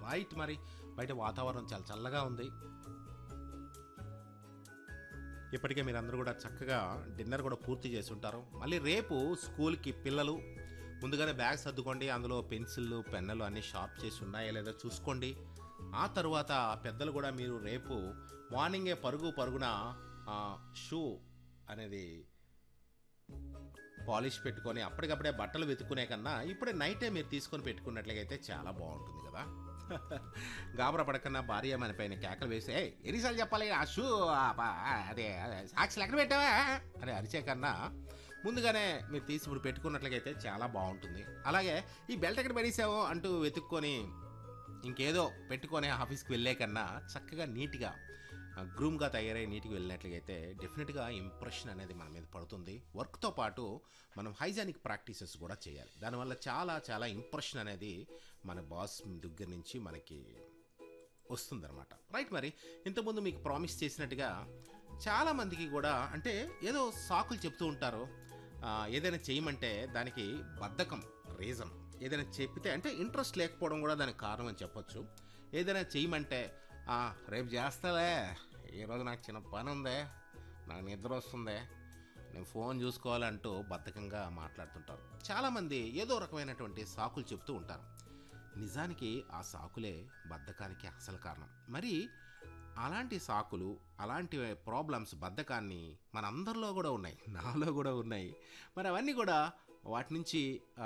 right మరి బయట వాతావరణం చాలా చల్లగా ఉంది ఇప్పటికే మీరందరూ కూడా చక్కగా డిన్నర్ కూడా పూర్తి చేసి ఉంటారు మళ్ళీ రేపు స్కూల్కి పిల్లలు ముందుగానే బ్యాగ్ సర్దుకోండి అందులో పెన్సిళ్ళు పెన్నులు అన్నీ షార్ప్ చేసి ఉన్నాయా లేదా చూసుకోండి ఆ తర్వాత పెద్దలు కూడా మీరు రేపు మార్నింగే పరుగు పరుగున ఆ, షూ అనేది పాలిష్ పెట్టుకొని అప్పటికప్పుడే బట్టలు వెతుక్కునే కన్నా ఇప్పుడే నైటే మీరు తీసుకొని పెట్టుకున్నట్లయితే చాలా బాగుంటుంది కదా గాబరా పడకన్నా భార్య మన పైన కేకలు వేసి "ఏయ్, ఎన్నిసార్లు చెప్పాలి ఆ షూ ఆ పా- అదే అదే, సాక్షులు ఎక్కడ పెట్టావా అని అరిచే కన్నా ముందుగానే మీరు తీసి ఇప్పుడు పెట్టుకున్నట్లయితే చాలా బాగుంటుంది అలాగే ఈ బెల్ట్ ఎక్కడ పడేసావో అంటూ వెతుక్కొని ఇంకేదో పెట్టుకొని ఆఫీస్కి వెళ్ళే కన్నా చక్కగా నీట్గా గ్రూమ్గా తయారై నీట్గా వెళ్ళినట్లయితే డెఫినెట్గా ఇంప్రెషన్ అనేది మన మీద పడుతుంది వర్క్తో పాటు మనం హైజానిక్ ప్రాక్టీసెస్ కూడా చేయాలి దానివల్ల చాలా చాలా ఇంప్రెషన్ అనేది మన బాస్ దగ్గర నుంచి మనకి వస్తుందన్నమాట రైట్ మరి ఇంతకుముందు మీకు ప్రామిస్ చేసినట్టుగా చాలామందికి కూడా అంటే ఏదో సాకులు చెప్తూ ఉంటారు ఆ, ఏదైనా చేయమంటే దానికి బద్ధకం రీజన్ ఏదైనా చెప్పితే అంటే ఇంట్రెస్ట్ లేకపోవడం కూడా దానికి కారణం అని చెప్పొచ్చు ఏదైనా చేయమంటే "ఆ, రేపు చేస్తాలే ఈరోజు నాకు చిన్న పని ఉందే నాకు నిద్ర వస్తుందే నేను ఫోన్ చూసుకోవాలంటూ బద్ధకంగా మాట్లాడుతుంటారు చాలామంది ఏదో రకమైనటువంటి సాకులు చెప్తూ ఉంటారు నిజానికి ఆ సాకులే బద్ధకానికి అసలు కారణం మరి అలాంటి సాకులు అలాంటి ప్రాబ్లమ్స్ బద్ధకాన్ని మనందరిలో కూడా ఉన్నాయి నాలో కూడా ఉన్నాయి మరి అవన్నీ కూడా వాటి నుంచి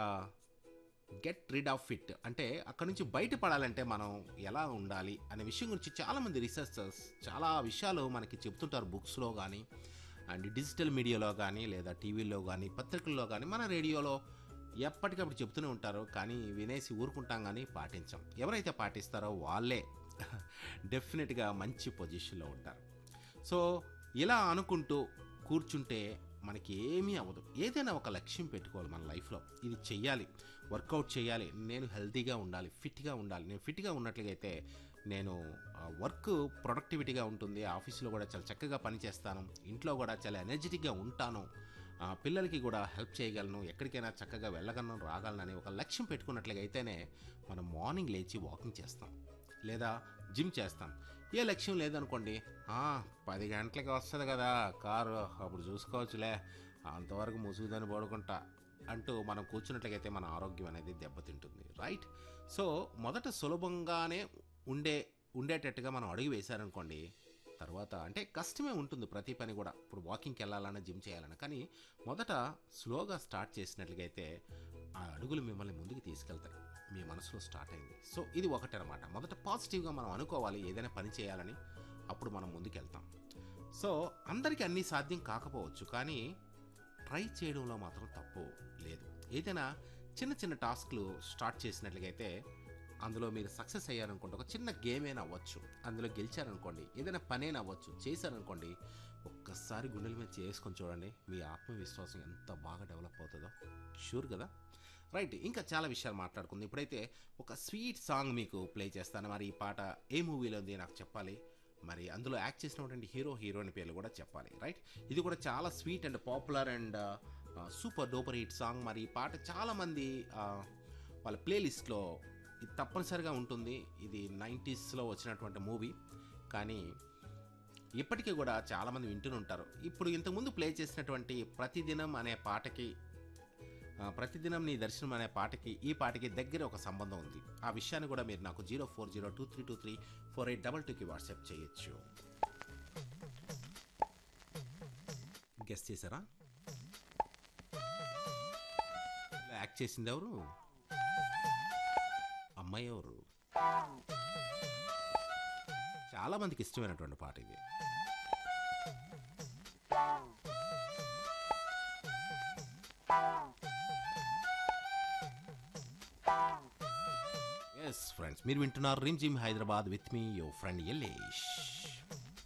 గెట్ రిడ్ ఆఫ్ ఇట్ అంటే అక్కడ నుంచి బయటపడాలంటే మనం ఎలా ఉండాలి అనే విషయం గురించి చాలామంది రీసెర్చర్స్ చాలా విషయాలు మనకి చెప్తుంటారు బుక్స్లో కానీ అండ్ డిజిటల్ మీడియాలో కానీ లేదా టీవీలో కానీ పత్రికల్లో కానీ మన రేడియోలో ఎప్పటికప్పుడు చెప్తూనే ఉంటారు కానీ వినేసి ఊరుకుంటాం కానీ పాటించాం ఎవరైతే పాటిస్తారో వాళ్ళే డెఫినెట్గా మంచి పొజిషన్లో ఉంటారు సో ఇలా అనుకుంటూ కూర్చుంటే మనకి ఏమీ అవ్వదు ఏదైనా ఒక లక్ష్యం పెట్టుకోవాలి మన లైఫ్లో ఇది చెయ్యాలి వర్కౌట్ చేయాలి నేను హెల్తీగా ఉండాలి ఫిట్గా ఉండాలి నేను ఫిట్గా ఉన్నట్లయితే నేను వర్క్ ప్రొడక్టివిటీగా ఉంటుంది ఆఫీస్లో కూడా చాలా చక్కగా పనిచేస్తాను ఇంట్లో కూడా చాలా ఎనర్జెటిక్గా ఉంటాను ఆ, పిల్లలకి కూడా హెల్ప్ చేయగలను ఎక్కడికైనా చక్కగా వెళ్ళగలను రాగలను ఒక లక్ష్యం పెట్టుకున్నట్లయితేనే మనం మార్నింగ్ లేచి వాకింగ్ చేస్తాం లేదా జిమ్ చేస్తాం ఏ లక్ష్యం లేదనుకోండి "ఆ, పది గంటలకి వస్తుంది కదా కారు అప్పుడు చూసుకోవచ్చులే అంతవరకు ముసుగుదని పడుకుంటా అంటూ మనం కూర్చున్నట్లయితే మన ఆరోగ్యం అనేది దెబ్బతింటుంది రైట్ సో మొదట సులభంగానే ఉండే ఉండేటట్టుగా మనం అడుగు వేశారనుకోండి తర్వాత అంటే కష్టమే ఉంటుంది ప్రతి పని కూడా ఇప్పుడు వాకింగ్కి వెళ్ళాలన్నా జిమ్ చేయాలన్నా కానీ మొదట స్లోగా స్టార్ట్ చేసినట్లయితే ఆ అడుగులు మిమ్మల్ని ముందుకు తీసుకెళ్తాయి మీ మనసులో స్టార్ట్ అయింది సో ఇది ఒకటి అనమాట మొదట పాజిటివ్గా మనం అనుకోవాలి ఏదైనా పని చేయాలని అప్పుడు మనం ముందుకెళ్తాం సో అందరికీ అన్నీ సాధ్యం కాకపోవచ్చు కానీ ట్రై చేయడంలో మాత్రం తప్పు లేదు ఏదైనా చిన్న చిన్న టాస్క్లు స్టార్ట్ చేసినట్లయితే అందులో మీరు సక్సెస్ అయ్యారనుకోండి ఒక చిన్న గేమ్ అయినా అవ్వచ్చు అందులో గెలిచారనుకోండి ఏదైనా పనైనా అవ్వచ్చు చేశారనుకోండి ఒక్కసారి గుండెల మీద చేసుకొని చూడండి మీ ఆత్మవిశ్వాసం ఎంత బాగా డెవలప్ అవుతుందో షూర్ కదా రైట్ ఇంకా చాలా విషయాలు మాట్లాడుకుంది ఇప్పుడైతే ఒక స్వీట్ సాంగ్ మీకు ప్లే చేస్తాను మరి ఈ పాట ఏ మూవీలో ఉంది నాకు చెప్పాలి మరి అందులో యాక్ట్ చేసినటువంటి హీరో హీరోయిన్ పేర్లు కూడా చెప్పాలి రైట్ ఇది కూడా చాలా sweet and popular and super duper hit song మరి ఈ పాట చాలామంది ఆ, వాళ్ళ ప్లేలిస్ట్లో ఇది తప్పనిసరిగా ఉంటుంది ఇది నైంటీస్లో వచ్చినటువంటి మూవీ కానీ ఇప్పటికీ కూడా చాలామంది వింటూనే ఉంటారు ఇప్పుడు ఇంతకుముందు ప్లే చేసినటువంటి ప్రతిదినం అనే పాటకి ఆ, ప్రతిదినం నీ దర్శనం అనే పాటకి ఈ పాటకి దగ్గర ఒక సంబంధం ఉంది ఆ విషయాన్ని కూడా మీరు నాకు zero four zero two three two three four eight double టూకి వాట్సాప్ చేయొచ్చు గెస్ట్ చేశారా ఇలా యాక్ట్ చేసింది ఎవరు అమ్మాయి ఎవరు చాలా మందికి ఇష్టమైనటువంటి పాట ఇది ఎస్ ఫ్రెండ్స్ మీరు వింటున్నారు Rim Jhim Hyderabad with me your friend Yellesh